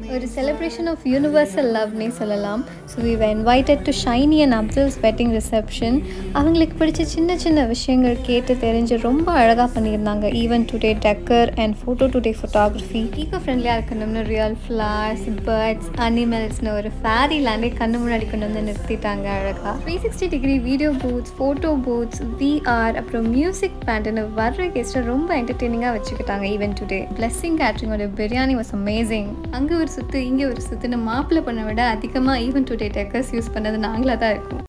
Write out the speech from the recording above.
ஒரு celebration of universal லவ்னே சொல்லலாம் so we were invited to Shiny and Abdul's wedding reception அவங்களுக்கு பிடிச்ச சின்ன சின்ன விஷயங்கள் கேட்டு தெரிஞ்சு ரொம்ப அழகாக பண்ணியிருந்தாங்க even today decor and photo today photography ego ஃப்ரெண்ட்லியாக இருக்கணும்னு ரியல் ஃப்ளார்ஸ் பேர்ட்ஸ் அனிமல்ஸ்னு ஒரு ஃபேரி லேண்டே கண்ணு முன்னாடி கொண்டு வந்து நிறுத்திட்டாங்க அழகாக three sixty degree video booths photo booths VR அப்புறம் மியூசிக் பேண்டுன்னு வர்ற கெஸ்ட்டை ரொம்ப என்டர்டெய்னிங்காக வச்சுக்கிட்டாங்க ஈவன் டுடே பிளெஸ்ஸிங் கேட்ரிங்கோட பிரியாணி வாஸ் அமேசிங் அங்கே ஒரு சுற்று இங்கே ஒரு சுற்றுன்னு மாப்பிள்ளை பண்ண விட அதிகமாக ஈவன் டுடே டெக்கர்ஸ் யூஸ் பண்ணது நாங்களாக தான் இருக்கும்